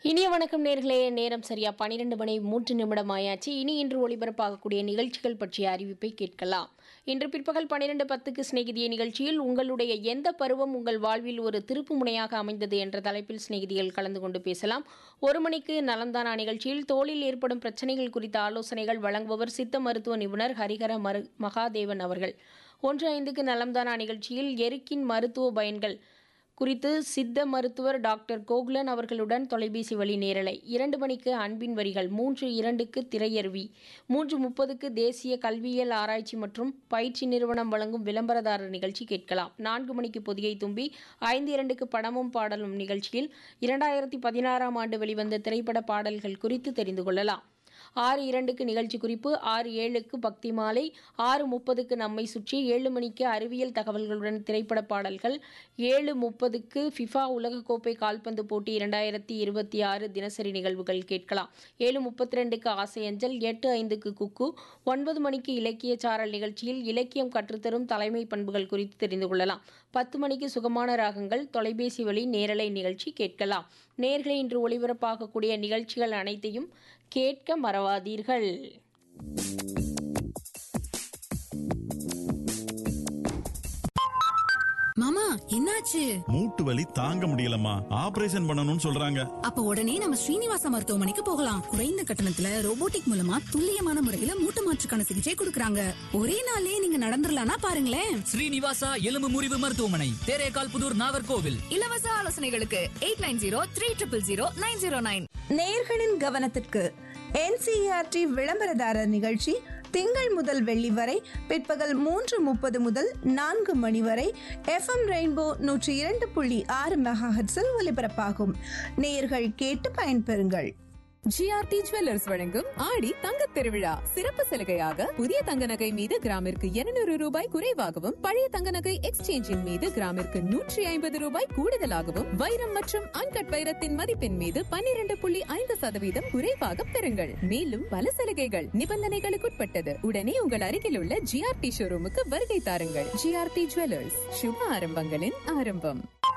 இனிய வணக்கம் நேர்களே நேரம் சரியா பன்னிரெண்டு மணி மூன்று நிமிடம் ஆயாச்சு இனி இன்று ஒளிபரப்பாகக்கூடிய நிகழ்ச்சிகள் பற்றிய அறிவிப்பை கேட்கலாம் இன்று பிற்பகல் பன்னிரெண்டு பத்துக்கு சிநேகிதிய நிகழ்ச்சியில் உங்களுடைய எந்த பருவம் உங்கள் வாழ்வில் ஒரு திருப்பு முனையாக அமைந்தது என்ற தலைப்பில் சிநேகிதிகள் கலந்து கொண்டு பேசலாம் ஒரு மணிக்கு நலம்தானா நிகழ்ச்சியில் தோளில் ஏற்படும் பிரச்சனைகள் குறித்த ஆலோசனைகள் வழங்குபவர் சித்த மருத்துவ நிபுணர் ஹரிஹர மரு மகாதேவன் அவர்கள் ஒன்று ஐந்துக்கு நலம்தானா நிகழ்ச்சியில் எருக்கின் மருத்துவ பயன்கள் குறித்து சித்த மருத்துவர் டாக்டர் கோகுலன் அவர்களுடன் தொலைபேசி வழி நேரலை இரண்டு மணிக்கு அன்பின் வரிகள் மூன்று இரண்டுக்கு திரையருவி மூன்று முப்பதுக்கு தேசிய கல்வியியல் ஆராய்ச்சி மற்றும் பயிற்சி நிறுவனம் வழங்கும் விளம்பரதாரர் நிகழ்ச்சி கேட்கலாம் நான்கு மணிக்கு பொதிகை தும்பி ஐந்து இரண்டுக்கு படமும் பாடலும் நிகழ்ச்சியில் இரண்டாயிரத்தி பதினாறாம் ஆண்டு வெளிவந்த திரைப்பட பாடல்கள் குறித்து தெரிந்து கொள்ளலாம் ஆறு இரண்டுக்கு நிகழ்ச்சி குறிப்பு ஆறு ஏழுக்கு பக்தி மாலை ஆறு முப்பதுக்கு நம்மை சுற்றி ஏழு மணிக்கு அறிவியல் தகவல்களுடன் திரைப்பட பாடல்கள் ஏழு முப்பதுக்கு ஃபிஃபா உலகக்கோப்பை கால்பந்து போட்டி இரண்டாயிரத்தி இருபத்தி ஆறு தினசரி நிகழ்வுகள் கேட்கலாம் ஏழு முப்பத்தி ரெண்டுக்கு ஆசையஞ்சல் எட்டு ஐந்துக்கு குக்கு ஒன்பது மணிக்கு இலக்கிய சாரல் நிகழ்ச்சியில் இலக்கியம் கற்றுத்தரும் தலைமை பண்புகள் குறித்து தெரிந்து கொள்ளலாம் பத்து மணிக்கு சுகமான ராகங்கள் தொலைபேசி வழி நேரலை நிகழ்ச்சி கேட்கலாம் நேர்களை இன்று ஒளிபரப்பாகக்கூடிய நிகழ்ச்சிகள் அனைத்தையும் கேட்க மறவாதீர்கள் மாமா என்னாச்சு மூட்டு வலி தாங்க முடியலம்மா ஆபரேஷன் பண்ணணும்னு சொல்றாங்க அப்ப உடனே நம்ம ஸ்ரீனிவாச மருத்துவமனைக்கு போகலாம் குறைந்த கட்டணத்துல ரோபோட்டிக் மூலமா துல்லியமான முறையில மூட்டு மாற்றுக்கான சிகிச்சை கொடுக்கறாங்க ஒரே நாள்லயே நீங்க நடந்துடலாம்னா பாருங்களேன் ஸ்ரீனிவாசா எலும்பு முறிவு மருத்துவமனை தேரேகால் புதூர் நாகர்கோவில் இலவச ஆலோசனைகளுக்கு eight nine zero three triple zero nine zero nine நேர்களின் கவனத்திற்கு என்சிஆர்டி விளம்பரதாரர் நிகழ்ச்சி திங்கள் முதல் வெள்ளி வரை பிற்பகல் மூன்று முப்பது முதல் நான்கு மணி வரை எஃப்எம் ரெயின்போ நூற்றி இரண்டு புள்ளி ஆறு மெகாஹெட்ஸில் ஒலிபரப்பாகும் நேயர்கள் கேட்டு பயன்பெறுங்கள் ஜிஆர்டி ஜுவல்லர்ஸ் வழங்கும் ஆடி தங்கத் திருவிழா சிறப்பு சலுகையாக புதிய தங்க நகை மீது கிராமிற்கு 200 ரூபாய் குறைவாகவும் பழைய தங்க நகை எக்ஸ்சேஞ்சின் மீது கிராமிற்கு நூற்றி ஐம்பது ரூபாய் கூடுதலாகவும் வைரம் மற்றும் அன்கட் வைரத்தின் மதிப்பின் மீது 12.5% புள்ளி ஐந்து சதவீதம் குறைவாக பெறுங்கள் மேலும் பல சலுகைகள் நிபந்தனைகளுக்குட்பட்டது உடனே உங்கள் அருகில் உள்ள ஜிஆர்டி ஷோரூமுக்கு வருகை தாருங்கள் ஜிஆர்டி ஜுவல்லர்ஸ் சுப ஆரம்பங்களின் ஆரம்பம்